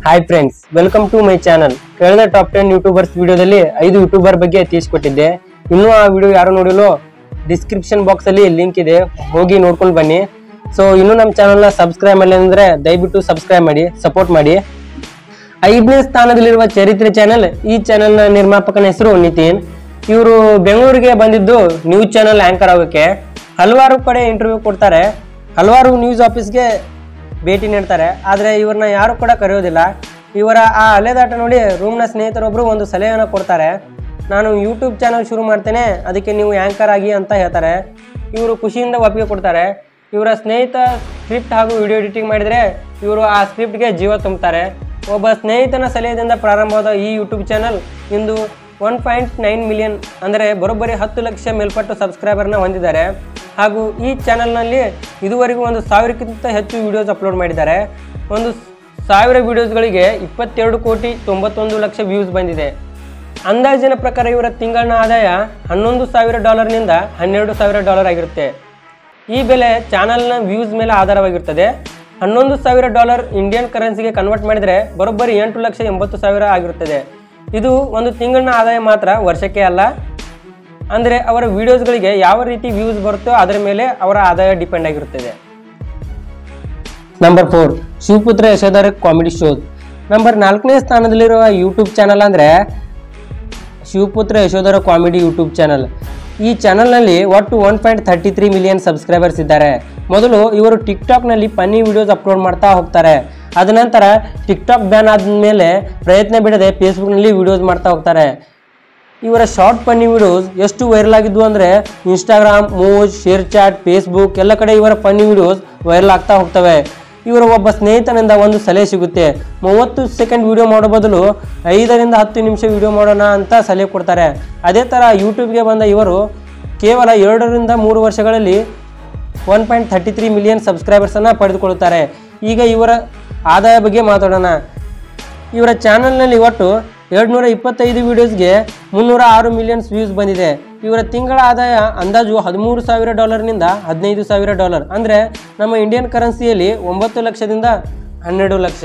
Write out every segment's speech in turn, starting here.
hi friends welcome to my channel ಕಳೆದ top ten YouTubers ವಿಡಿಯೋದಲ್ಲಿ ಐದು ಯೂಟ್ಯೂಬರ್ ಬಗ್ಗೆ ತಿಳಿಸ್ಕೊಟ್ಟಿದ್ದೆ ಇನ್ನೂ ಆ ವಿಡಿಯೋ ಯಾರು ನೋಡಿಲ್ಲೋ ಡಿಸ್ಕ್ರಿಪ್ಷನ್ ಬಾಕ್ಸ್ ಅಲ್ಲಿ ಲಿಂಕ್ ಇದೆ ಹೋಗಿ ನೋಡ್ಕೊಂಡು ಬನ್ನಿ ಸೊ ಇನ್ನೂ ನಮ್ಮ ಚಾನಲ್ನ ಸಬ್ಸ್ಕ್ರೈಬ್ ಮಾಡಿಲ್ಲ ಅಂದ್ರೆ ದಯವಿಟ್ಟು ಸಬ್ಸ್ಕ್ರೈಬ್ ಮಾಡಿ ಸಪೋರ್ಟ್ ಮಾಡಿ ಐದನೇ ಸ್ಥಾನದಲ್ಲಿರುವ ಚರಿತ್ರೆ ಚಾನೆಲ್ ಈ ಚಾನೆಲ್ನ ನಿರ್ಮಾಪಕನ ಹೆಸರು ನಿತಿನ್ ಇವರು ಬೆಂಗಳೂರಿಗೆ ಬಂದಿದ್ದು ನ್ಯೂಸ್ ಚಾನೆಲ್ ಆಂಕರ್ ಆಗೋಕ್ಕೆ ಹಲವಾರು ಕಡೆ ಇಂಟರ್ವ್ಯೂ ಕೊಡ್ತಾರೆ ಹಲವಾರು ನ್ಯೂಸ್ ಆಫೀಸ್ಗೆ ಭೇಟಿ ನೀಡ್ತಾರೆ ಆದರೆ ಇವ್ರನ್ನ ಯಾರು ಕೂಡ ಕರೆಯೋದಿಲ್ಲ ಇವರ ಆ ಅಲೆದಾಟ ನೋಡಿ ರೂಮ್ನ ಸ್ನೇಹಿತರೊಬ್ಬರು ಒಂದು ಸಲಹೆಯನ್ನು ಕೊಡ್ತಾರೆ ನಾನು ಯೂಟ್ಯೂಬ್ ಚಾನಲ್ ಶುರು ಮಾಡ್ತೇನೆ ಅದಕ್ಕೆ ನೀವು ಆ್ಯಂಕರ್ ಆಗಿ ಅಂತ ಹೇಳ್ತಾರೆ ಇವರು ಖುಷಿಯಿಂದ ಒಪ್ಪಿಗೆ ಕೊಡ್ತಾರೆ ಇವರ ಸ್ನೇಹಿತ ಸ್ಕ್ರಿಪ್ಟ್ ಹಾಗೂ ವಿಡಿಯೋ ಎಡಿಟಿಂಗ್ ಮಾಡಿದರೆ ಇವರು ಆ ಸ್ಕ್ರಿಪ್ಟ್ಗೆ ಜೀವ ತುಂಬುತ್ತಾರೆ ಒಬ್ಬ ಸ್ನೇಹಿತನ ಸಲಹೆಯಿಂದ ಪ್ರಾರಂಭವಾದ ಈ ಯೂಟ್ಯೂಬ್ ಚಾನಲ್ ಇಂದು ಒನ್ ಪಾಯಿಂಟ್ ನೈನ್ ಮಿಲಿಯನ್ ಅಂದರೆ ಬರೋಬ್ಬರಿ ಹತ್ತು ಲಕ್ಷ ಮೇಲ್ಪಟ್ಟು ಸಬ್ಸ್ಕ್ರೈಬರ್ನ ಹೊಂದಿದ್ದಾರೆ ಹಾಗೂ ಈ ಚಾನಲ್ನಲ್ಲಿ ಇದುವರೆಗೂ ಒಂದು ಸಾವಿರಕ್ಕಿಂತ ಹೆಚ್ಚು ವಿಡಿಯೋಸ್ ಅಪ್ಲೋಡ್ ಮಾಡಿದ್ದಾರೆ ಒಂದು ಸಾವಿರ ವಿಡಿಯೋಸ್ಗಳಿಗೆ ಇಪ್ಪತ್ತೆರಡು ಕೋಟಿ ತೊಂಬತ್ತೊಂದು ಲಕ್ಷ ವ್ಯೂಸ್ ಬಂದಿದೆ ಅಂದಾಜಿನ ಪ್ರಕಾರ ಇವರ ತಿಂಗಳಿನ ಆದಾಯ ಹನ್ನೊಂದು ಸಾವಿರ ಡಾಲರ್ನಿಂದ ಹನ್ನೆರಡು ಸಾವಿರ ಡಾಲರ್ ಆಗಿರುತ್ತೆ ಈ ಬೆಲೆ ಚಾನಲ್ನ ವ್ಯೂಸ್ ಮೇಲೆ ಆಧಾರವಾಗಿರುತ್ತದೆ ಹನ್ನೊಂದು ಸಾವಿರ ಡಾಲರ್ ಇಂಡಿಯನ್ ಕರೆನ್ಸಿಗೆ ಕನ್ವರ್ಟ್ ಮಾಡಿದರೆ ಬರೋಬ್ಬರಿ ಎಂಟು ಲಕ್ಷ ಎಂಬತ್ತು ಸಾವಿರ ಆಗಿರುತ್ತದೆ ಇದು ಒಂದು ತಿಂಗಳಿನ ಆದಾಯ ಮಾತ್ರ ವರ್ಷಕ್ಕೆ ಅಲ್ಲ ಅಂದರೆ ಅವರ ವಿಡಿಯೋಸ್ಗಳಿಗೆ ಯಾವ ರೀತಿ ವ್ಯೂಸ್ ಬರುತ್ತೋ ಅದರ ಮೇಲೆ ಅವರ ಆದಾಯ ಡಿಪೆಂಡ್ ಆಗಿರುತ್ತದೆ number four Shivaputra Yashodhara comedy shows number ನಾಲ್ಕನೇ ಸ್ಥಾನದಲ್ಲಿರುವ ಯೂಟ್ಯೂಬ್ ಚಾನಲ್ ಅಂದರೆ Shivaputra Yashodhara comedy YouTube channel ಈ ಚಾನಲ್ನಲ್ಲಿ ಒಟ್ಟು one point thirty three million subscribers ಇದ್ದಾರೆ ಮೊದಲು ಇವರು ಟಿಕ್ಟಾಕ್ನಲ್ಲಿ ಫನ್ನಿ ವಿಡಿಯೋಸ್ ಅಪ್ಲೋಡ್ ಮಾಡ್ತಾ ಹೋಗ್ತಾರೆ ಅದ ನಂತರ ಟಿಕ್ಟಾಕ್ ಬ್ಯಾನ್ ಆದಮೇಲೆ ಪ್ರಯತ್ನ ಬಿಡದೆ ಫೇಸ್ಬುಕ್ನಲ್ಲಿ ವಿಡಿಯೋಸ್ ಮಾಡ್ತಾ ಹೋಗ್ತಾರೆ ಇವರ ಶಾರ್ಟ್ ಫನ್ನಿ ವಿಡಿಯೋಸ್ ಎಷ್ಟು ವೈರಲ್ ಆಗಿದ್ವು ಅಂದರೆ Instagram Moj ShareChat Facebook ಎಲ್ಲ ಕಡೆ ಇವರ ಫನ್ನಿ ವಿಡಿಯೋಸ್ ವೈರಲ್ ಆಗ್ತಾ ಹೋಗ್ತವೆ ಇವರ ಒಬ್ಬ ಸ್ನೇಹಿತನಿಂದ ಒಂದು ಸಲಹೆ ಸಿಗುತ್ತೆ ಮೂವತ್ತು ಸೆಕೆಂಡ್ ವಿಡಿಯೋ ಮಾಡೋ ಬದಲು ಐದರಿಂದ ಹತ್ತು ನಿಮಿಷ ವಿಡಿಯೋ ಮಾಡೋಣ ಅಂತ ಸಲಹೆ ಕೊಡ್ತಾರೆ ಅದೇ ಥರ ಯೂಟ್ಯೂಬ್ಗೆ ಬಂದ ಇವರು ಕೇವಲ ಎರಡರಿಂದ ಮೂರು ವರ್ಷಗಳಲ್ಲಿ one point thirty three million ಸಬ್ಸ್ಕ್ರೈಬರ್ಸನ್ನು ಪಡೆದುಕೊಳ್ಳುತ್ತಾರೆ ಈಗ ಇವರ ಆದಾಯ ಬಗ್ಗೆ ಮಾತಾಡೋಣ ಇವರ ಚಾನಲ್ನಲ್ಲಿ ಒಟ್ಟು ಎರಡುನೂರ ಇಪ್ಪತ್ತೈದು ವಿಡಿಯೋಸ್ಗೆ ಮುನ್ನೂರ ಆರು ಮಿಲಿಯನ್ಸ್ ವ್ಯೂಸ್ ಬಂದಿದೆ ಇವರ ತಿಂಗಳ ಆದಾಯ ಅಂದಾಜು ಹದಿಮೂರು ಸಾವಿರ ಡಾಲರ್ನಿಂದ ಹದಿನೈದು ಸಾವಿರ ಡಾಲರ್ ಅಂದರೆ ನಮ್ಮ ಇಂಡಿಯನ್ ಕರೆನ್ಸಿಯಲ್ಲಿ ಒಂಬತ್ತು ಲಕ್ಷದಿಂದ ಹನ್ನೆರಡು ಲಕ್ಷ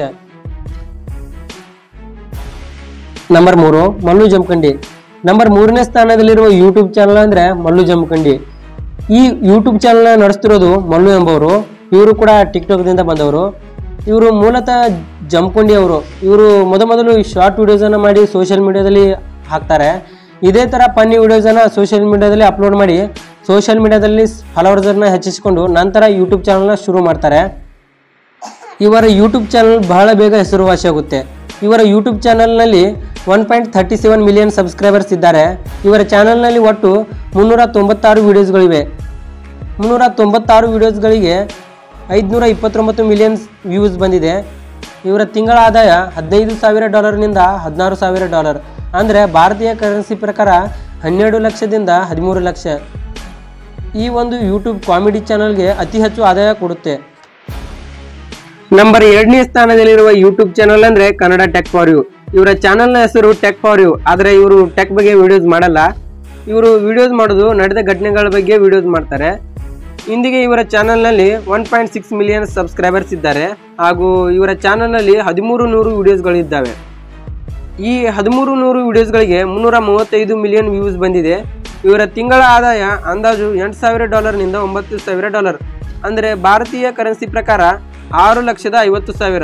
ನಂಬರ್ ಮೂರು ಮಲ್ಲು ಜಮಖಂಡಿ ನಂಬರ್ ಮೂರನೇ ಸ್ಥಾನದಲ್ಲಿರುವ ಯೂಟ್ಯೂಬ್ ಚಾನಲ್ ಅಂದರೆ ಮಲ್ಲು ಜಮಖಂಡಿ ಈ ಯೂಟ್ಯೂಬ್ ಚಾನಲ್ನ ನಡೆಸ್ತಿರೋದು ಮಲ್ಲು ಎಂಬವರು ಇವರು ಕೂಡ ಟಿಕ್ಟಾಕ್ದಿಂದ ಬಂದವರು ಇವರು ಮೂಲತಃ ಜಮಖಂಡಿ ಅವರು ಇವರು ಮೊದಮೊದಲು ಈ ಶಾರ್ಟ್ ವಿಡಿಯೋಸನ್ನು ಮಾಡಿ ಸೋಷಿಯಲ್ ಮೀಡಿಯಾದಲ್ಲಿ ಹಾಕ್ತಾರೆ ಇದೇ ಥರ ಫನ್ನಿ ವಿಡಿಯೋಸನ್ನು ಸೋಷಿಯಲ್ ಮೀಡಿಯಾದಲ್ಲಿ ಅಪ್ಲೋಡ್ ಮಾಡಿ ಸೋಷಿಯಲ್ ಮೀಡಿಯಾದಲ್ಲಿ ಫಾಲೋವರ್ಸನ್ನು ಹೆಚ್ಚಿಸಿಕೊಂಡು ನಂತರ ಯೂಟ್ಯೂಬ್ ಚಾನಲ್ನ ಶುರು ಮಾಡ್ತಾರೆ ಇವರ ಯೂಟ್ಯೂಬ್ ಚಾನಲ್ ಬಹಳ ಬೇಗ ಹೆಸರುವಾಸಿಯಾಗುತ್ತೆ ಇವರ ಯೂಟ್ಯೂಬ್ ಚಾನಲ್ನಲ್ಲಿ one point thirty seven million subscribers ಇದ್ದಾರೆ ಇವರ ಚಾನಲ್ನಲ್ಲಿ ಒಟ್ಟು ಮುನ್ನೂರ ತೊಂಬತ್ತಾರು ವಿಡಿಯೋಸ್ಗಳಿವೆ ಮುನ್ನೂರ ತೊಂಬತ್ತಾರು ವಿಡಿಯೋಸ್ಗಳಿಗೆ ಐದುನೂರ ಇಪ್ಪತ್ತೊಂಬತ್ತು ಮಿಲಿಯನ್ಸ್ ವ್ಯೂಸ್ ಬಂದಿದೆ ಇವರ ತಿಂಗಳ ಆದಾಯ ಹದಿನೈದು ಸಾವಿರ ಡಾಲರ್ನಿಂದ ಹದಿನಾರು ಸಾವಿರ ಡಾಲರ್ ಅಂದರೆ ಭಾರತೀಯ ಕರೆನ್ಸಿ ಪ್ರಕಾರ ಹನ್ನೆರಡು ಲಕ್ಷದಿಂದ ಹದಿಮೂರು ಲಕ್ಷ ಈ ಒಂದು ಯೂಟ್ಯೂಬ್ ಕಾಮಿಡಿ ಚಾನಲ್ಗೆ ಅತಿ ಹೆಚ್ಚು ಆದಾಯ ಕೊಡುತ್ತೆ ನಂಬರ್ ಎರಡನೇ ಸ್ಥಾನದಲ್ಲಿರುವ ಯೂಟ್ಯೂಬ್ ಚಾನಲ್ ಅಂದ್ರೆ ಕನ್ನಡ ಟೆಕ್ ಫಾರ್ ಯು ಇವರ ಚಾನಲ್ನ ಹೆಸರು ಟೆಕ್ ಫಾರ್ ಯು ಆದರೆ ಇವರು ಟೆಕ್ ಬಗ್ಗೆ ವಿಡಿಯೋಸ್ ಮಾಡಲ್ಲ ಇವರು ವಿಡಿಯೋಸ್ ಮಾಡೋದು ನಡೆದ ಘಟನೆಗಳ ಬಗ್ಗೆ ವಿಡಿಯೋಸ್ ಮಾಡ್ತಾರೆ ಇಂದಿಗೆ ಇವರ ಚಾನಲ್ನಲ್ಲಿ one point six million subscribers ಇದ್ದಾರೆ ಹಾಗೂ ಇವರ ಚಾನಲ್ನಲ್ಲಿ ಹದಿಮೂರು ನೂರು ವಿಡಿಯೋಸ್ಗಳಿದ್ದಾವೆ ಈ ಹದಿಮೂರು ನೂರು ವಿಡಿಯೋಸ್ಗಳಿಗೆ ಮುನ್ನೂರ ಮೂವತ್ತೈದು ಮಿಲಿಯನ್ ವ್ಯೂಸ್ ಬಂದಿದೆ ಇವರ ತಿಂಗಳ ಆದಾಯ ಅಂದಾಜು ಎಂಟು ಸಾವಿರ ಡಾಲರ್ನಿಂದ ಒಂಬತ್ತು ಸಾವಿರ ಡಾಲರ್ ಅಂದರೆ ಭಾರತೀಯ ಕರೆನ್ಸಿ ಪ್ರಕಾರ ಆರು ಲಕ್ಷದ ಐವತ್ತು ಸಾವಿರ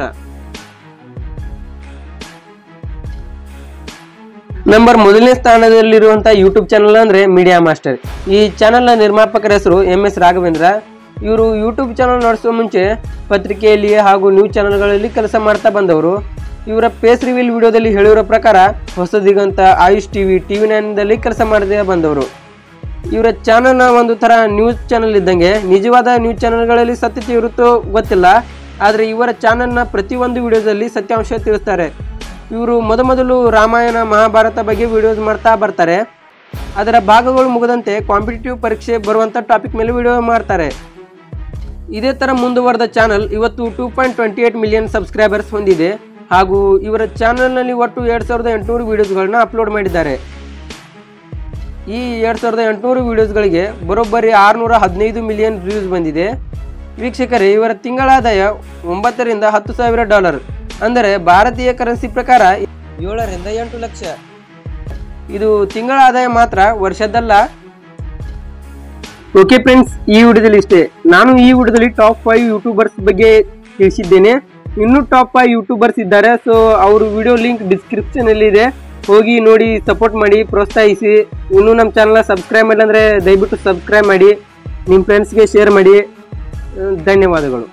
ನಂಬರ್ ಮೊದಲನೇ ಸ್ಥಾನದಲ್ಲಿರುವಂತಹ ಯೂಟ್ಯೂಬ್ ಚಾನಲ್ ಅಂದ್ರೆ ಮೀಡಿಯಾ ಮಾಸ್ಟರ್ ಈ ಚಾನಲ್ನ ನಿರ್ಮಾಪಕರ ಹೆಸರು ಎಂ ಎಸ್ ರಾಘವೇಂದ್ರ ಇವರು ಯೂಟ್ಯೂಬ್ ಚಾನಲ್ ನಡೆಸುವ ಮುಂಚೆ ಪತ್ರಿಕೆಯಲ್ಲಿ ಹಾಗೂ ನ್ಯೂಸ್ ಚಾನಲ್ಗಳಲ್ಲಿ ಕೆಲಸ ಮಾಡ್ತಾ ಬಂದವರು ಇವರ ಫೇಸ್ ರಿವೀಲ್ ವಿಡಿಯೋದಲ್ಲಿ ಹೇಳಿರೋ ಪ್ರಕಾರ ಹೊಸ ದಿಗಂತ ಆಯುಷ್ ಟಿವಿ ಟಿವಿ ನೈನ್ದಲ್ಲಿ ಕೆಲಸ ಮಾಡದೇ ಬಂದವರು ಇವರ ಚಾನಲ್ನ ಒಂದು ಥರ ನ್ಯೂಸ್ ಚಾನಲ್ ಇದ್ದಂಗೆ ನಿಜವಾದ ನ್ಯೂಸ್ ಚಾನಲ್ಗಳಲ್ಲಿ ಸತ್ಯತೆ ಇರುತ್ತೋ ಗೊತ್ತಿಲ್ಲ ಆದರೆ ಇವರ ಚಾನಲ್ನ ಪ್ರತಿಯೊಂದು ವಿಡಿಯೋದಲ್ಲಿ ಸತ್ಯಾಂಶ ತಿಳಿಸ್ತಾರೆ ಇವರು ಮೊದಮೊದಲು ರಾಮಾಯಣ ಮಹಾಭಾರತ ಬಗ್ಗೆ ವಿಡಿಯೋಸ್ ಮಾಡ್ತಾ ಬರ್ತಾರೆ ಅದರ ಭಾಗಗಳು ಮುಗದಂತೆ ಕಾಂಪಿಟೇಟಿವ್ ಪರೀಕ್ಷೆ ಬರುವಂಥ ಟಾಪಿಕ್ ಮೇಲೆ ವಿಡಿಯೋ ಮಾಡ್ತಾರೆ ಇದೇ ಥರ ಮುಂದುವರೆದ ಚಾನಲ್ ಇವತ್ತು two point twenty eight million subscribers ಹೊಂದಿದೆ ಹಾಗೂ ಇವರ ಚಾನಲ್ನಲ್ಲಿ ಒಟ್ಟು ಎರಡು ಸಾವಿರದ ಎಂಟುನೂರು ವೀಡಿಯೋಸ್ಗಳನ್ನ ಅಪ್ಲೋಡ್ ಮಾಡಿದ್ದಾರೆ ಈ ಎರಡು ಸಾವಿರದ ಎಂಟುನೂರು ವೀಡಿಯೋಸ್ಗಳಿಗೆ ಬರೋಬ್ಬರಿ ಆರುನೂರ ಹದಿನೈದು ಮಿಲಿಯನ್ ವ್ಯೂಸ್ ಬಂದಿದೆ ವೀಕ್ಷಕರೇ ಇವರ ತಿಂಗಳಾದಾಯ ಒಂಬತ್ತರಿಂದ ಹತ್ತು ಸಾವಿರ ಡಾಲರ್ ಅಂದರೆ ಭಾರತೀಯ ಕರೆನ್ಸಿ ಪ್ರಕಾರ ಏಳರಿಂದ ಎಂಟು ಲಕ್ಷ ಇದು ತಿಂಗಳ ಆದಾಯ ಮಾತ್ರ ವರ್ಷದಲ್ಲ ಓಕೆ ಫ್ರೆಂಡ್ಸ್ ಈ ವಿಡಿಯೋದಲ್ಲಿ ಇಷ್ಟೇ ನಾನು ಈ ವಿಡಿಯೋದಲ್ಲಿ ಟಾಪ್ ಫೈವ್ ಯೂಟ್ಯೂಬರ್ಸ್ ಬಗ್ಗೆ ತಿಳಿಸಿದ್ದೇನೆ ಇನ್ನೂ ಟಾಪ್ ಫೈವ್ ಯೂಟ್ಯೂಬರ್ಸ್ ಇದ್ದಾರೆ ಸೊ ಅವ್ರ ವಿಡಿಯೋ ಲಿಂಕ್ ಡಿಸ್ಕ್ರಿಪ್ಷನ್ ಅಲ್ಲಿ ಇದೆ ಹೋಗಿ ನೋಡಿ ಸಪೋರ್ಟ್ ಮಾಡಿ ಪ್ರೋತ್ಸಾಹಿಸಿ ಇನ್ನೂ ನಮ್ಮ ಚಾನಲ್ನ ಸಬ್ಸ್ಕ್ರೈಬ್ ಮಾಡಿಲ್ಲ ಅಂದರೆ ದಯವಿಟ್ಟು ಸಬ್ಸ್ಕ್ರೈಬ್ ಮಾಡಿ ನಿಮ್ಮ ಫ್ರೆಂಡ್ಸ್ಗೆ ಶೇರ್ ಮಾಡಿ ಅಹ್, ಧನ್ಯವಾದಗಳು